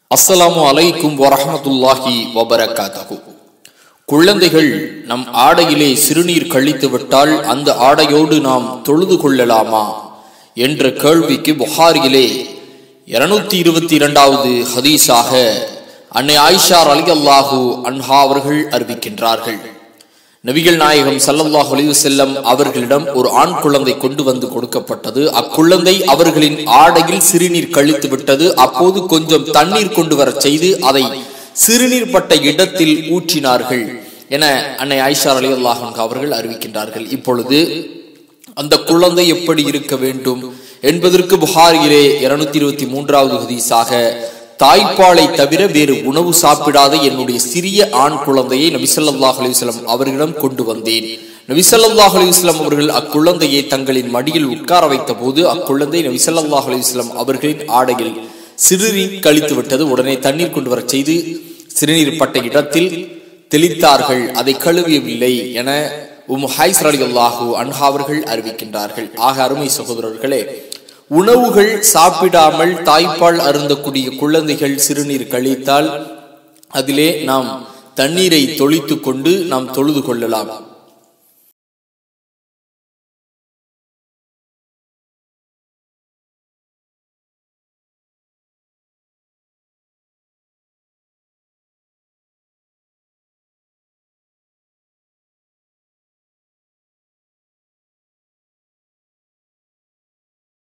அஸ்ஸலாமு அலைக்கும் வரஹமத்துல்லாஹி வபரகாத்தஹு குழந்தைகள் நம் ஆடையிலே சிறுநீர் கழித்து விட்டால் அந்த ஆடையோடு நாம் தொழுது கொள்ளலாமா என்ற கேள்விக்கு புகாரியிலே இருநூத்தி இருபத்தி இரண்டாவது ஹதீஸாக அன்னை ஆயிஷார் அலி அல்லாஹூ அன்ஹா அவர்கள் அறிவிக்கின்றார்கள் நபிகள் நாயகம் சல்லல்லாஹு அலைஹி செல்லம் அவர்களிடம் ஒரு ஆண் குழந்தை கொண்டு வந்து கொடுக்கப்பட்டது அக்குழந்தை அவர்களின் ஆடையில் சிறுநீர் கழித்து விட்டது அப்போது கொஞ்சம் தண்ணீர் கொண்டு வரச் செய்து அதை சிறுநீர் பட்ட இடத்தில் ஊற்றினார்கள் என அன்னை ஆயிஷா அலி அல்லாஹன் அவர்கள் அறிவிக்கின்றார்கள் இப்பொழுது அந்த குழந்தை எப்படி இருக்க வேண்டும் என்பதற்கு புகாரியிலே இருநூத்தி இருபத்தி மூன்றாவது ஹதீஸாக தாய்ப்பாலை தவிர வேறு உணவு சாப்பிடாத என்னுடைய சிறிய ஆண் குழந்தையை நபிசல்லாஹ் அலிஸ்லாம் அவர்களிடம் கொண்டு வந்தேன் நபிசல்லாஹ் அலிஸ்லாம் அவர்கள் அக்குழந்தையை தங்களின் மடியில் உட்கார வைத்த போது அக்குழந்தை நபிசல்லாஹ் அலிஸ்லாம் அவர்களின் ஆடையில் சிறுநீர் கழித்து விட்டது உடனே தண்ணீர் கொண்டு வரச் செய்து சிறுநீர் பட்ட இடத்தில் தெளித்தார்கள் அதை கழுவியவில்லை என உம் ஹைஸ் அலி அல்லாஹூ அன்ஹா அவர்கள் அறிவிக்கின்றார்கள் ஆக அருமை சகோதரர்களே உணவுகள் சாப்பிடாமல் தாய்ப்பால் அருந்தக்கூடிய குழந்தைகள் சிறுநீர் கழித்தால் அதிலே நாம் தண்ணீரை தொளித்து கொண்டு நாம் தொழுது கொள்ளலாம்